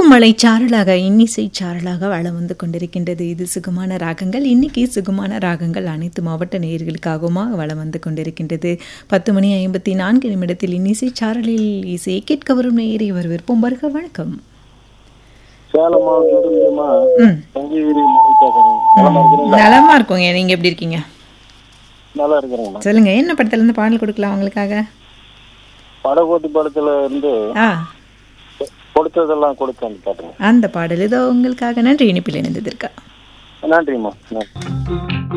மலை சாரலாக இன்னிசை சாரலாக வளம் வந்து கொண்டிருக்கின்றது இது சுகமான ராகங்கள் இன்னைக்கு சுகமான ராகங்கள் அனைத்து மாவட்ட நேயர்களுக்காகவும் வளம் வந்து கொண்டிருக்கின்றது பத்து மணி ஐம்பத்தி நான்கு நிமிடத்தில் இன்னிசை சாரலில் இசையை கேட்க வரும் நேயரை வரவேற்போம் வருக வணக்கம் சேலம் மாவட்டத்துலமா ம் சங்ககிரி மலை பேசுறேன் நலமா இருக்கிறீங்களா நலமா இருக்கோங்க நீங்க எப்படி இருக்கீங்க நல்லா இருக்கிறேங்கண்ணா சொல்லுங்க என்ன படத்துல இருந்து பாடல் கொடுக்கலாம் உங்களுக்காக படகோட்டி படத்துல இருந்து ஆ கொடுத்ததெல்லாம் கொடுத்தேன் பாட்டுங்க அந்த பாடல் இதோ உங்களுக்காக நன்றி இனிப்பில் இணைந்ததற்கா நன்றிம்மா நன்றி